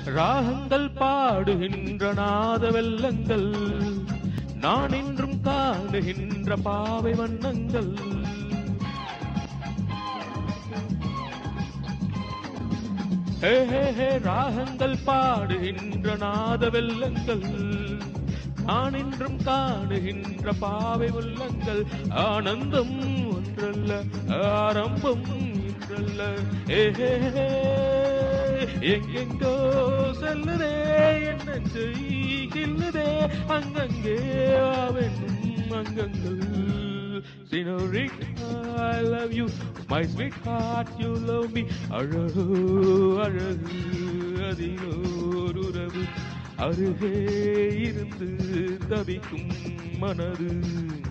ராகங்கள் பாடுகின்ற நாத வெள்ளங்கள் நான் இன்றும் காணுகின்ற பாவை வண்ணங்கள் ஹே ஹே ஹே ராகங்கள் பாடுகின்ற நாத வெள்ளங்கள் நான் இன்றும் காணுகின்ற பாவை உள்ளங்கள் ஆனந்தம் ஒன்றல்ல ஆரம்பம் இன்றல்ல ஏ ஹே ஹே எங்கெங்கோ செல்லுதே என்ன செய்கின்றதே அங்கங்கே அவனும் அங்கங்கள் Senorita, I love you. My sweetheart, you love me. அழகு அழகு அதிலோர் உறவு அருகே இருந்து தவிக்கும் மனது